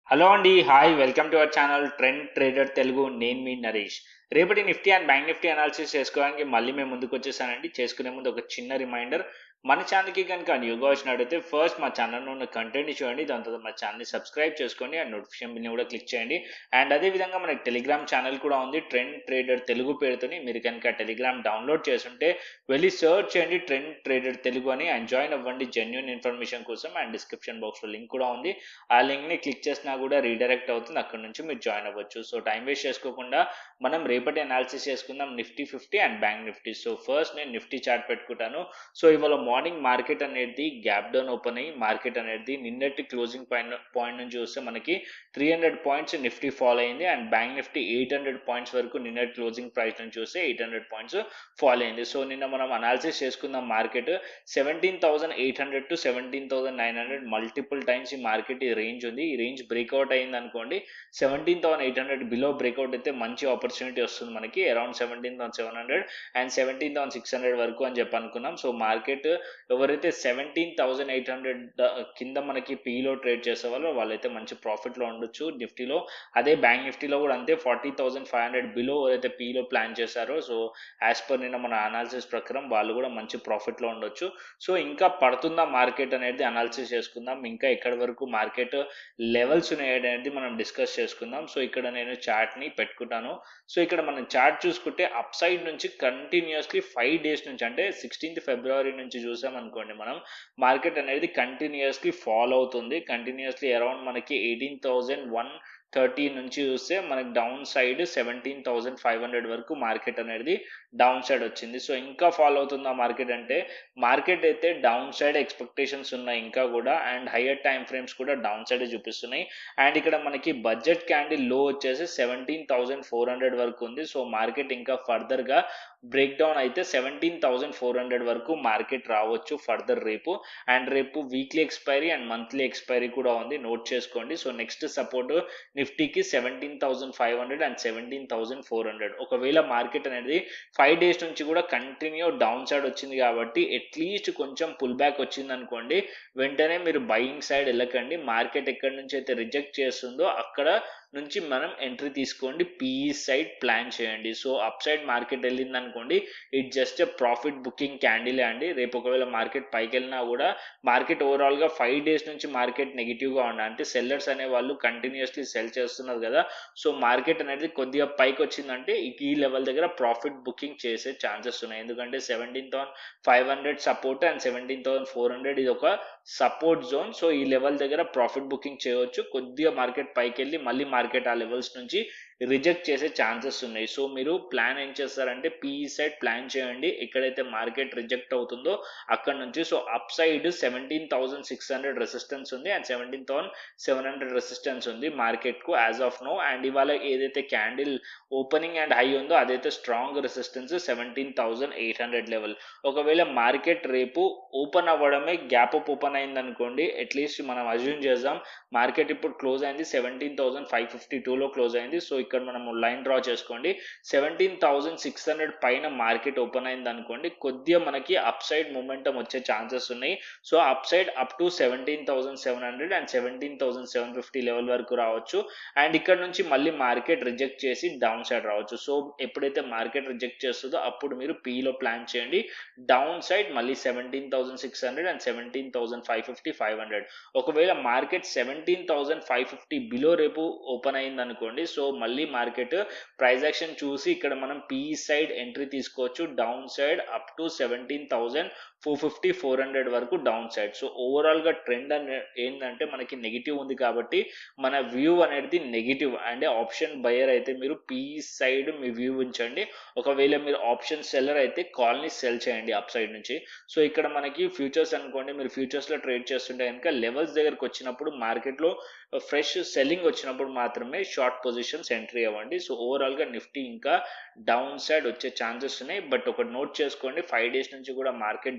hello అండి hi welcome to our channel trend trader Telugu నేను మీ నరేష్ రేపటి Nifty and bank Nifty analysis చేసుకోవడానికి మళ్ళీ మేము ముందుకు వచ్చేసానండి చేసుకునే ముందు ఒక చిన్న రిమైండర్ మన ఛానల్కి కనుక న్యూగా వచ్చినట్టయితే ఫస్ట్ మా ఛానల్లో ఉన్న కంటెంట్ని చూడండి దాని తర్వాత మా ఛానల్ని సబ్స్క్రైబ్ చేసుకోండి అండ్ నోటిఫికేషన్ బిల్ని కూడా క్లిక్ చేయండి అండ్ అదేవిధంగా మనకి టెలిగ్రామ్ ఛానల్ కూడా ఉంది ట్రెండ్ ట్రేడర్ తెలుగు పేరుతోని మీరు కనుక టెలిగ్రామ్ డౌన్లోడ్ చేసుంటే వెళ్ళి సర్చ్ చేయండి ట్రెండ్ ట్రేడర్ తెలుగు అని అండ్ జాయిన్ అవ్వండి జెన్యున్ ఇన్ఫర్మేషన్ కోసం అండ్ డిస్క్రిప్షన్ బాక్స్లో లింక్ కూడా ఉంది ఆ లింక్ని క్లిక్ చేసినా కూడా రీడైరెక్ట్ అవుతుంది అక్కడ నుంచి మీరు జాయిన్ అవ్వచ్చు సో టైం వేస్ట్ చేసుకోకుండా మనం రేపటి అనాలిసిస్ చేసుకుందాం Nifty fifty and bank Nifty so first నేను నిఫ్టీ చార్ట్ పెట్టుకుంటాను సో ఇవాళ మార్నింగ్ మార్కెట్ అనేది గ్యాప్ డౌన్ ఓపెన్ అయ్యి మార్కెట్ అనేది నిన్నటి క్లోజింగ్ పాయింట్ పాయింట్ నుంచి చూస్తే మనకి three hundred points Nifty follow అయింది and bank Nifty eight hundred points వరకు నిన్నటి క్లోజింగ్ ప్రైస్ నుంచి చూస్తే ఎయిట్ హండ్రెడ్ పాయింట్స్ ఫాలో అయింది సో నిన్న మనం అనాలిసిస్ చేసుకుందాం market seventeen thousand eight hundred to seventeen thousand nine hundred multiple times ఈ మార్కెట్ ఈ రేంజ్ ఉంది ఈ రేంజ్ బ్రేక్అవుట్ అయింది అనుకోండి seventeen thousand eight hundred below breakout అయితే మంచి ఆపర్చునిటీ వస్తుంది మనకి around seventeen thousand seven hundred and seventeen thousand six hundred వరకు అని చెప్పి అనుకున్నాం సో మార్కెట్ ఎవరైతే సెవెంటీన్ థౌసండ్ ఎయిట్ హండ్రెడ్ కింద మనకి పీలో ట్రేడ్ చేసే వాళ్ళు వాళ్ళైతే మంచి ప్రాఫిట్లో ఉండొచ్చు నిఫ్టీలో అదే బ్యాంక్ నిఫ్టీలో కూడా అంతే forty thousand five hundred below ఎవరైతే పీలో ప్లాన్ చేశారో సో యాజ్ పర్ నిన్న మన అనాలిసిస్ ప్రకారం వాళ్ళు కూడా మంచి ప్రాఫిట్లో ఉండొచ్చు సో ఇంకా పడుతుందా మార్కెట్ అనేది అనాలిసిస్ చేసుకుందాం ఇంకా ఎక్కడి వరకు మార్కెట్ లెవెల్స్ ఉన్నాయి అనేది మనం డిస్కస్ చేసుకుందాం సో ఇక్కడ నేను చార్ట్ని పెట్టుకుంటాను సో ఇక్కడ మనం చార్ట్ చూసుకుంటే అప్ సైడ్ నుంచి కంటిన్యూస్లీ ఫైవ్ డేస్ నుంచి అంటే సిక్స్టీన్త్ ఫిబ్రవరి నుంచి చూసాం అనుకోండి మనం మార్కెట్ అనేది కంటిన్యూస్లీ ఫాలో అవుతుంది కంటిన్యూస్లీ అరౌండ్ మనకి ఎయిటీన్ థౌజండ్ వన్ థర్టీ నుంచి చూస్తే మనకి down side seventeen thousand five hundred వరకు మార్కెట్ అనేది డౌన్ సైడ్ వచ్చింది సో ఇంకా ఫాలో అవుతుంది ఆ మార్కెట్ అంటే మార్కెట్ అయితే డౌన్ సైడ్ ఎక్స్పెక్టేషన్స్ ఉన్నాయి ఇంకా కూడా అండ్ హయ్యర్ టైం ఫ్రేమ్స్ కూడా డౌన్ సైడ్ చూపిస్తున్నాయి అండ్ ఇక్కడ మనకి బడ్జెట్ క్యాండిల్ లో వచ్చేసి సెవెంటీన్ థౌసండ్ ఫోర్ హండ్రెడ్ వరకు ఉంది సో మార్కెట్ ఇంకా ఫర్దర్గా బ్రేక్ డౌన్ అయితే సెవెంటీన్ థౌసండ్ ఫోర్ హండ్రెడ్ వరకు మార్కెట్ రావచ్చు ఫర్దర్ రేపు అండ్ రేపు weekly expiry and monthly expiry కూడా ఉంది నోట్ చేసుకోండి సో నెక్స్ట్ సపోర్ట్ నిఫ్టీకి seventeen thousand five hundred and seventeen thousand four hundred ఒకవేళ మార్కెట్ అనేది ఫైవ్ డేస్ నుంచి కూడా కంటిన్యూ డౌన్ సైడ్ వచ్చింది కాబట్టి అట్లీస్ట్ కొంచెం పుల్ బ్యాక్ వచ్చింది అనుకోండి వెంటనే మీరు బయింగ్ సైడ్ వెళ్ళకండి మార్కెట్ ఎక్కడి నుంచి అయితే రిజెక్ట్ చేస్తుందో అక్కడ నుంచి మనం ఎంట్రీ తీసుకోండి పీఈ సైడ్ ప్లాన్ చేయండి సో అప్ సైడ్ మార్కెట్ వెళ్ళింది అనుకోండి ఇట్ జస్ట్ ప్రాఫిట్ బుకింగ్ క్యాండిలే అండి రేపు ఒకవేళ మార్కెట్ పైకి వెళ్ళినా కూడా మార్కెట్ ఓవరాల్గా ఫైవ్ డేస్ నుంచి మార్కెట్ నెగిటివ్గా ఉండాలి అంటే సెల్లర్స్ అనే వాళ్ళు కంటిన్యూస్లీ సెల్ చేస్తున్నారు కదా సో మార్కెట్ అనేది కొద్దిగా పైకి వచ్చిందంటే ఈ లెవెల్ దగ్గర ప్రాఫిట్ బుకింగ్ చేసే ఛాన్సెస్ ఉన్నాయి ఎందుకంటే seventeen thousand five hundred support and seventeen thousand four hundred ఇది ఒక సపోర్ట్ జోన్ సో ఈ లెవెల్ దగ్గర ప్రాఫిట్ బుకింగ్ చేయవచ్చు కొద్దిగా మార్కెట్ పైకి వెళ్ళి మళ్ళీ మార్కెట్ ఆ లెవెల్స్ నుంచి రిజెక్ట్ చేసే ఛాన్సెస్ ఉన్నాయి సో మీరు ప్లాన్ ఏం చేస్తారంటే పీఈ సైడ్ ప్లాన్ చేయండి ఎక్కడైతే మార్కెట్ రిజెక్ట్ అవుతుందో అక్కడ నుంచి so up side seventeen thousand six hundred resistance ఉంది and seventeen thousand seven hundred resistance ఉంది మార్కెట్కు యాజ్ ఆఫ్ నో అండ్ ఇవాళ ఏదైతే క్యాండిల్ ఓపెనింగ్ అండ్ హై ఉందో అదైతే strong resistance seventeen thousand eight hundred level ఒకవేళ మార్కెట్ రేపు ఓపెన్ అవ్వడమే గ్యాప్ అప్ ఓపెన్ అయింది అనుకోండి అట్లీస్ట్ మనం అజ్యూమ్ చేద్దాం మార్కెట్ ఇప్పుడు క్లోజ్ అయింది సెవెంటీన్ థౌసండ్ ఫైవ్ ఫిఫ్టీ టూలో క్లోజ్ అయింది సో ఇక్కడ మనం లైన్ డ్రా చేసుకోండి సెవెంటీన్ థౌసండ్ సిక్స్ హండ్రెడ్ పైన మార్కెట్ ఓపెన్ అయింది అనుకోండి కొద్దిగా మనకి అప్ సైడ్ మూమెంటం వచ్చే ఛాన్సెస్ ఉన్నాయి so up side up to seventeen thousand seven hundred and seventeen thousand seven fifty level వరకు రావచ్చు అండ్ ఇక్కడ నుంచి మళ్ళీ మార్కెట్ రిజెక్ట్ చేసి డౌన్ సైడ్ రావచ్చు సో ఎప్పుడైతే మార్కెట్ రిజెక్ట్ చేస్తుందో అప్పుడు మీరు పీలో ప్లాన్ చేయండి డౌన్ సైడ్ మళ్ళీ seventeen thousand six hundred and seventeen thousand five fifty five hundred ఒకవేళ market seventeen thousand five fifty below రేపు ఓపెన్ అయింది అనుకోండి సో మళ్ళీ మార్కెట్ ప్రైస్ యాక్షన్ చూసి ఇక్కడ మనం పీఈ సైడ్ ఎంట్రీ తీసుకోవచ్చు down side up to seventeen thousand four fifty four hundred వరకు డౌన్ సైడ్ సో ఓవరాల్గా ట్రెండ్ అనే ఏంటంటే మనకి నెగిటివ్ ఉంది కాబట్టి మన వ్యూ అనేది నెగిటివ్ అంటే ఆప్షన్ బయర్ అయితే మీరు పీఈ సైడ్ మీ వ్యూ ఉంచండి ఒకవేళ మీరు ఆప్షన్ సెల్లర్ అయితే కాల్ని సెల్ చేయండి అప్ సైడ్ నుంచి సో ఇక్కడ మనకి ఫ్యూచర్స్ అనుకోండి మీరు ఫ్యూచర్స్లో ట్రేడ్ చేస్తుంటే కనుక లెవెల్స్ దగ్గరకు వచ్చినప్పుడు మార్కెట్లో ఫ్రెష్ సెల్లింగ్ వచ్చినప్పుడు మాత్రమే షార్ట్ పొజిషన్స్ ఎంట్రీ అవ్వండి సో ఓవరాల్గా నిఫ్టీ ఇంకా డౌన్ సైడ్ వచ్చే ఛాన్సెస్ ఉన్నాయి బట్ ఒకటి నోట్ చేసుకోండి ఫైవ్ డేస్ నుంచి కూడా మార్కెట్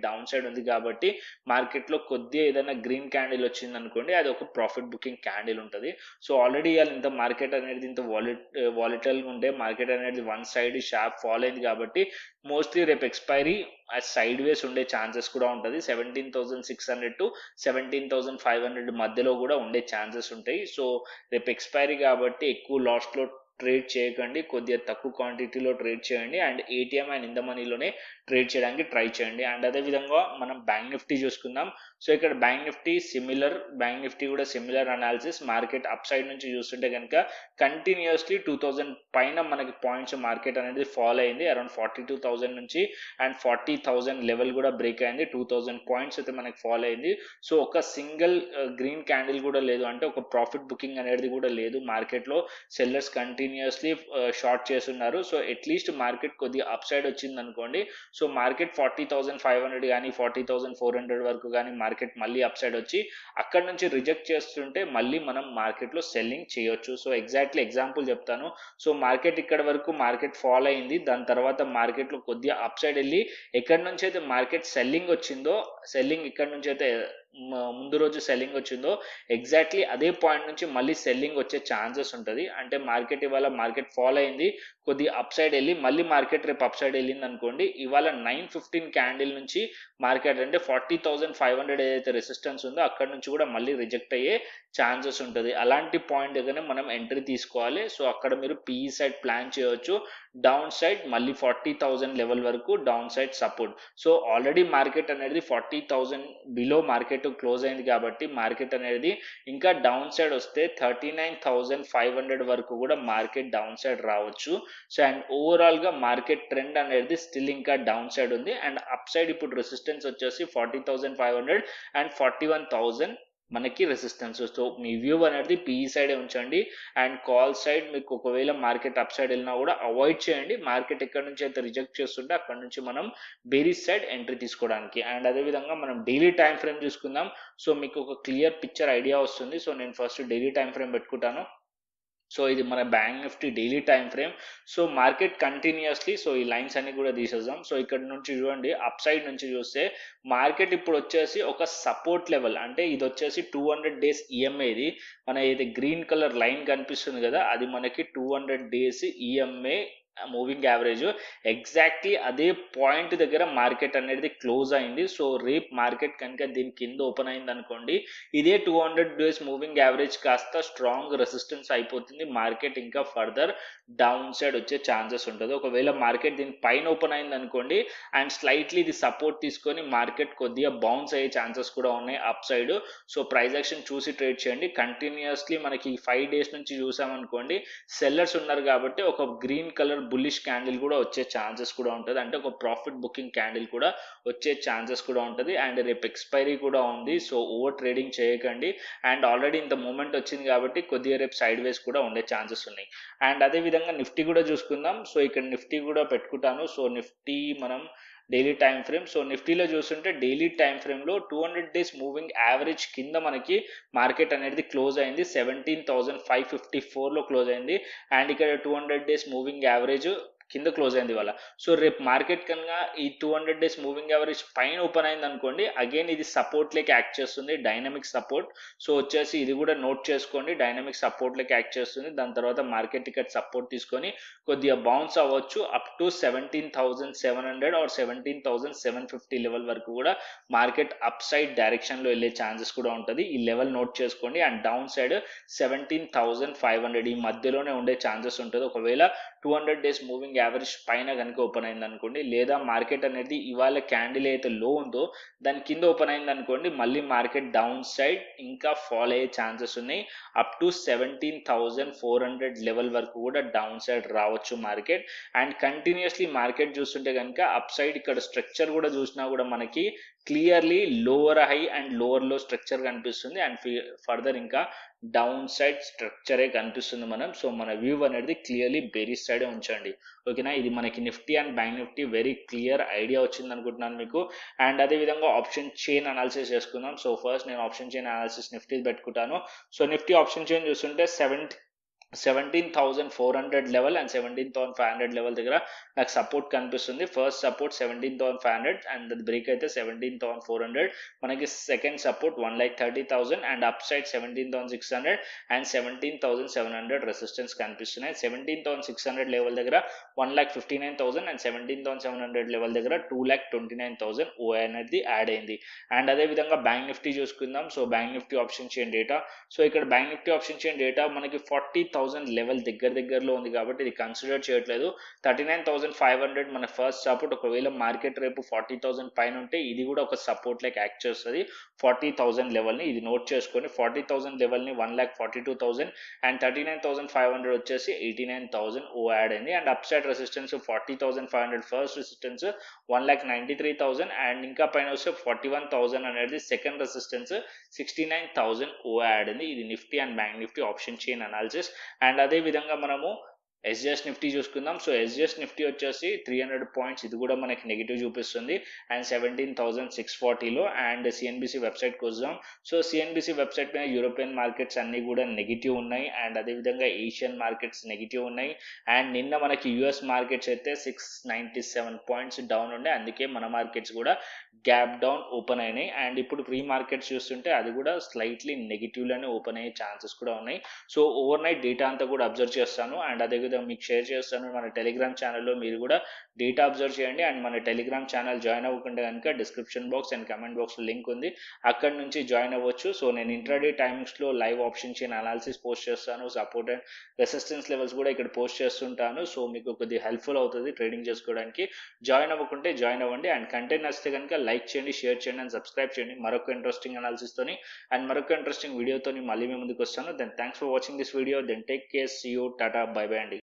డౌన్ సైడ్ ఉంది కాబట్టి మార్కెట్లో కొద్దిగా ఏదైనా గ్రీన్ క్యాండిల్ వచ్చింది అనుకోండి అది ఒక ప్రాఫిట్ బుకింగ్ క్యాండిల్ ఉంటుంది సో ఆల్రెడీ ఇవాళ ఇంత మార్కెట్ అనేది ఇంత వాలిట్ వాలిటల్గా ఉండే మార్కెట్ అనేది వన్ సైడ్ షాప్ ఫాల్ అయింది కాబట్టి మోస్ట్లీ రేపు ఎక్స్పైరీ సైడ్ వేస్ ఉండే ఛాన్సెస్ కూడా ఉంటుంది seventeen thousand six hundred to seventeen thousand five hundred మధ్యలో కూడా ఉండే ఛాన్సెస్ ఉంటాయి సో రేపు ఎక్స్పైరీ కాబట్టి ఎక్కువ లాస్ట్లో ట్రేడ్ చేయకండి కొద్దిగా తక్కువ క్వాంటిటీలో ట్రేడ్ చేయండి అండ్ ఏటీఎం అండ్ ఇంద మనీలోనే ట్రేడ్ చేయడానికి ట్రై చేయండి అండ్ అదేవిధంగా మనం బ్యాంక్ నిఫ్టీ చూసుకుందాం సో ఇక్కడ bank Nifty similar bank Nifty కూడా similar analysis market up side నుంచి చూస్తుంటే కనుక కంటిన్యూస్లీ టూ థౌజండ్ పైన మనకి పాయింట్స్ మార్కెట్ అనేది ఫాలో అయింది అరౌండ్ ఫార్టీ టూ థౌజండ్ నుంచి అండ్ ఫార్టీ థౌజండ్ లెవెల్ కూడా బ్రేక్ అయింది టూ థౌజండ్ పాయింట్స్ అయితే మనకి ఫాలో అయింది సో ఒక సింగిల్ గ్రీన్ క్యాండిల్ కూడా లేదు అంటే ఒక ప్రాఫిట్ బుకింగ్ అనేది కూడా లేదు మార్కెట్లో సెల్లర్స్ కంటిన్యూస్లీ షార్ట్ చేస్తున్నారు సో అట్లీస్ట్ మార్కెట్ కొద్దిగా అప్ సైడ్ వచ్చింది అనుకోండి so market forty thousand five hundred కానీ ఫార్టీ థౌసండ్ ఫోర్ హండ్రెడ్ వరకు కానీ మార్కెట్ మళ్ళీ అప్ సైడ్ వచ్చి అక్కడ నుంచి రిజెక్ట్ చేస్తుంటే మళ్ళీ మనం మార్కెట్లో సెల్లింగ్ చేయొచ్చు సో ఎగ్జాక్ట్లీ ఎగ్జాంపుల్ చెప్తాను సో మార్కెట్ ఇక్కడ వరకు మార్కెట్ ఫాల్ అయింది దాని తర్వాత మార్కెట్లో కొద్దిగా అప్ సైడ్ వెళ్ళి ఎక్కడి నుంచి అయితే మార్కెట్ సెల్లింగ్ వచ్చిందో సెల్లింగ్ ఇక్కడ నుంచి అయితే ముందు రోజు సెల్లింగ్ వచ్చిందో ఎగ్జాక్ట్లీ అదే పాయింట్ నుంచి మళ్ళీ సెల్లింగ్ వచ్చే ఛాన్సెస్ ఉంటుంది అంటే మార్కెట్ ఇవాళ మార్కెట్ ఫాల్ అయింది కొద్దిగా అప్ సైడ్ వెళ్ళి మళ్ళీ మార్కెట్ రేపు అప్ సైడ్ వెళ్ళింది అనుకోండి ఇవాళ నైన్ ఫిఫ్టీన్ క్యాండిల్ నుంచి మార్కెట్ అంటే ఫార్టీ థౌసండ్ ఫైవ్ హండ్రెడ్ ఏదైతే రెసిస్టెన్స్ ఉందో అక్కడ నుంచి కూడా మళ్ళీ రిజెక్ట్ అయ్యే ఛాన్సెస్ ఉంటుంది అలాంటి పాయింట్ దగ్గర మనం ఎంట్రీ తీసుకోవాలి సో అక్కడ మీరు పీఈ సైడ్ ప్లాన్ చేయవచ్చు డౌన్ సైడ్ మళ్ళీ ఫార్టీ థౌసండ్ లెవెల్ వరకు down side support so already market అనేది forty thousand below market close అయింది కాబట్టి మార్కెట్ అనేది ఇంకా డౌన్ సైడ్ వస్తే thirty nine thousand five hundred వరకు కూడా మార్కెట్ డౌన్ సైడ్ రావచ్చు సో అండ్ ఓవరాల్ గా మార్కెట్ ట్రెండ్ అనేది స్టిల్ ఇంకా డౌన్ సైడ్ ఉంది అండ్ అప్ సైడ్ ఇప్పుడు రెసిస్టెన్స్ వచ్చేసి forty thousand five hundred and forty one thousand మనకి రెసిస్టెన్స్ సో మీ వ్యూ అనేది పీఈ సైడే ఉంచండి అండ్ కాల్ సైడ్ మీకు ఒకవేళ మార్కెట్ అప్ సైడ్ వెళ్ళినా కూడా అవాయిడ్ చేయండి మార్కెట్ ఎక్కడి నుంచి అయితే రిజెక్ట్ చేస్తుంటే అక్కడ నుంచి మనం బేరీస్ సైడ్ ఎంట్రీ తీసుకోవడానికి అండ్ అదేవిధంగా మనం డైలీ టైం ఫ్రేమ్ చూసుకుందాం సో మీకు ఒక క్లియర్ పిక్చర్ ఐడియా వస్తుంది సో నేను ఫస్ట్ డైలీ టైం ఫ్రేమ్ పెట్టుకుంటాను సో ఇది మన bank Nifty daily time frame so market continuously so ఈ లైన్స్ అన్ని కూడా తీసేద్దాం సో ఇక్కడ నుంచి చూడండి అప్ సైడ్ నుంచి చూస్తే మార్కెట్ ఇప్పుడు వచ్చేసి ఒక సపోర్ట్ లెవెల్ అంటే ఇది వచ్చేసి టూ హండ్రెడ్ డేస్ ఈఎంఐది మన ఏదైతే గ్రీన్ కలర్ లైన్ కనిపిస్తుంది కదా అది మనకి two hundred days EMA moving average exactly అదే పాయింట్ దగ్గర మార్కెట్ అనేది క్లోజ్ అయింది సో రేప్ మార్కెట్ కనుక దీని కింద ఓపెన్ అయింది అనుకోండి ఇదే two hundred days moving average కాస్త స్ట్రాంగ్ రెసిస్టెన్స్ అయిపోతుంది మార్కెట్ ఇంకా ఫర్దర్ డౌన్ సైడ్ వచ్చే ఛాన్సెస్ ఉంటుంది ఒకవేళ మార్కెట్ దీని పైన ఓపెన్ అయింది అనుకోండి అండ్ స్లైట్లీ ఇది సపోర్ట్ తీసుకొని మార్కెట్ కొద్దిగా బౌన్స్ అయ్యే ఛాన్సెస్ కూడా ఉన్నాయి up side so price action చూసి ట్రేడ్ చేయండి కంటిన్యూస్లీ మనకి ఫైవ్ డేస్ నుంచి చూసామనుకోండి సెల్లర్స్ ఉన్నారు కాబట్టి ఒక గ్రీన్ కలర్ బుల్లిష్ క్యాండిల్ కూడా వచ్చే ఛాన్సెస్ కూడా ఉంటుంది అంటే ఒక ప్రాఫిట్ బుకింగ్ క్యాండిల్ కూడా వచ్చే ఛాన్సెస్ కూడా ఉంటుంది అండ్ రేపు ఎక్స్పైరీ కూడా ఉంది సో ఓవర్ ట్రేడింగ్ చేయకండి అండ్ ఆల్రెడీ ఇంత మూమెంట్ వచ్చింది కాబట్టి కొద్దిగా రేపు సైడ్ వేస్ కూడా ఉండే ఛాన్సెస్ ఉన్నాయి అండ్ అదేవిధంగా నిఫ్టీ కూడా చూసుకుందాం సో ఇక్కడ నిఫ్టీ కూడా పెట్టుకుంటాను సో నిఫ్టీ మనం డైలీ టైం ఫ్రేమ్ సో నిఫ్టీలో చూస్తుంటే డైలీ టైం ఫ్రేమ్లో two hundred days moving average కింద మనకి మార్కెట్ అనేది క్లోజ్ అయింది సెవెంటీన్ థౌసండ్ ఫైవ్ ఫిఫ్టీ ఫోర్లో క్లోజ్ అయింది అండ్ ఇక్కడ two hundred days moving average కింద క్లోజ్ అయింది వాళ్ళ సో రేపు మార్కెట్ కనుక ఈ two hundred days moving average పైన ఓపెన్ అయింది అనుకోండి అగైన్ ఇది సపోర్ట్ లెక్క యాక్ట్ చేస్తుంది డైనమిక్ సపోర్ట్ సో వచ్చేసి ఇది కూడా నోట్ చేసుకోండి డైనమిక్ సపోర్ట్ లెక్క యాక్ట్ చేస్తుంది దాని తర్వాత మార్కెట్ ఇక్కడ సపోర్ట్ తీసుకొని కొద్దిగా బౌన్స్ అవ్వచ్చు up to seventeen thousand seven hundred or seventeen thousand seven fifty level వరకు కూడా మార్కెట్ అప్ సైడ్ డైరెక్షన్లో వెళ్ళే ఛాన్సెస్ కూడా ఉంటుంది ఈ లెవెల్ నోట్ చేసుకోండి and down side seventeen thousand five hundred ఈ మధ్యలోనే ఉండే ఛాన్సెస్ ఉంటుంది ఒకవేళ two hundred days moving average పైన కనుక ఓపెన్ అయింది అనుకోండి లేదా మార్కెట్ అనేది ఇవాళ క్యాండిల్ అయితే లో ఉందో దాని కింద ఓపెన్ అయింది అనుకోండి మళ్ళీ మార్కెట్ డౌన్ సైడ్ ఇంకా ఫాల్ అయ్యే ఛాన్సెస్ ఉన్నాయి up to seventeen thousand four hundred level వరకు కూడా డౌన్ సైడ్ రావచ్చు మార్కెట్ అండ్ కంటిన్యూస్లీ మార్కెట్ చూస్తుంటే కనుక అప్ సైడ్ ఇక్కడ స్ట్రక్చర్ కూడా చూసినా కూడా మనకి clearly lower high and lower low structure కనిపిస్తుంది అండ్ ఫర్దర్ ఇంకా డౌన్ సైడ్ స్ట్రక్చరే కనిపిస్తుంది మనం సో మన వ్యూ అనేది క్లియర్లీ బెరీ సైడే ఉంచండి ఓకేనా ఇది మనకి Nifty and bank Nifty very clear idea వచ్చింది అనుకుంటున్నాను మీకు అండ్ అదేవిధంగా ఆప్షన్ చైన్ అనాలిసిస్ చేసుకుందాం సో ఫస్ట్ నేను ఆప్షన్ చైన్ అనాలిసిస్ నిఫ్టీ పెట్టుకుంటాను సో నిఫ్టీ ఆప్షన్ చైన్ చూస్తుంటే seventy seventeen thousand four hundred level and seventeen thousand five hundred level దగ్గర నాకు సపోర్ట్ కనిపిస్తుంది first support seventeen thousand five hundred and break అయితే seventeen thousand four hundred మనకి second support one like thirty thousand and up side seventeen thousand six hundred and seventeen thousand seven hundred resistance కనిపిస్తున్నాయి seventeen thousand six hundred level దగ్గర one lakh fifty nine thousand and seventeen thousand seven hundred level దగ్గర two lakh twenty nine thousand OI అనేది add అయింది and అదే విధంగా bank Nifty చూసుకుందాం so bank Nifty option chain data so ఇక్కడ bank Nifty option chain data మనకి forty thousand level దగ్గర దగ్గరలో ఉంది కాబట్టి ఇది కన్సిడర్ చేయట్లేదు thirty nine thousand five hundred మన ఫస్ట్ సపోర్ట్ ఒకవేళ మార్కెట్ రేపు ఫార్టీ థౌసండ్ పైన ఉంటే ఇది కూడా ఒక సపోర్ట్ లైక్ యాక్ట్ చేస్తుంది ఫార్టీ థౌసండ్ లెవెల్ని ఇది నోట్ చేసుకొని ఫార్టీ థౌసండ్ లెవెల్ని one lakh forty two thousand and thirty nine thousand five hundred వచ్చేసి eighty nine thousand OI add అయింది and up side resistance forty thousand five hundred first resistance one lakh ninety three thousand and ఇంకా పైన వస్తే forty one thousand అనేది second resistance sixty nine thousand OI add అయింది ఇది Nifty and bank Nifty option chain analysis and అదే విధంగా మనము ఎస్జిఎస్ నిఫ్టీ చూసుకుందాం సో ఎస్జిఎస్ నిఫ్టీ వచ్చేసి త్రీ హండ్రెడ్ పాయింట్స్ ఇది కూడా మనకి నెగిటివ్ చూపిస్తుంది అండ్ సెవెంటీన్ థౌసండ్ సిక్స్ ఫార్టీలో అండ్ సిఎన్బిసి వెబ్సైట్కి వద్దాం సో సిఎన్బిసి వెబ్సైట్ మీద యూరోపియన్ మార్కెట్స్ అన్నీ కూడా నెగిటివ్ ఉన్నాయి అండ్ అదేవిధంగా ఏషియన్ మార్కెట్స్ నెగిటివ్ ఉన్నాయి అండ్ నిన్న మనకి యుఎస్ మార్కెట్స్ అయితే six ninety seven points down ఉండే అందుకే మన మార్కెట్స్ కూడా గ్యాప్ డౌన్ ఓపెన్ అయినాయి అండ్ ఇప్పుడు ప్రీ మార్కెట్స్ చూస్తుంటే అది కూడా స్లైట్లీ నెగిటివ్లోనే ఓపెన్ అయ్యే ఛాన్సెస్ కూడా ఉన్నాయి సో ఓవర్ నైట్ డేటా అంతా కూడా అబ్జర్వ్ చేస్తాను అండ్ అదే విధంగా మీకు షేర్ చేస్తాను మన టెలిగ్రామ్ ఛానల్లో మీరు కూడా డేటా అబ్జర్వ్ చేయండి అండ్ మన టెలిగ్రామ్ ఛానల్ జాయిన్ అవ్వకుండా కనుక description box and comment box link ఉంది అక్కడ నుంచి జాయిన్ అవ్వచ్చు సో నేను ఇంట్రాడే టైమింగ్స్లో లైవ్ ఆప్షన్ చేయని అనాలిసిస్ పోస్ట్ చేస్తాను సపోర్ట్ అండ్ రెసిస్టెన్స్ లెవెల్స్ కూడా ఇక్కడ పోస్ట్ చేస్తుంటాను సో మీకు కొద్దిగా హెల్ప్ఫుల్ అవుతుంది ట్రేడింగ్ చేసుకోవడానికి జాయిన్ అవ్వకుంటే జాయిన్ అవ్వండి అండ్ కంటెంట్ నచ్చితే కనుక లైక్ చేయండి షేర్ చేయండి అండ్ సబ్స్క్రైబ్ చేయండి మరొక ఇంట్రెస్టింగ్ అనాలిసిస్తోని అండ్ మరొక ఇంట్రెస్టింగ్ వీడియోతో మళ్ళీ మీ ముందుకు వస్తాను then thanks for watching this video then take care see you tata bye bye అండి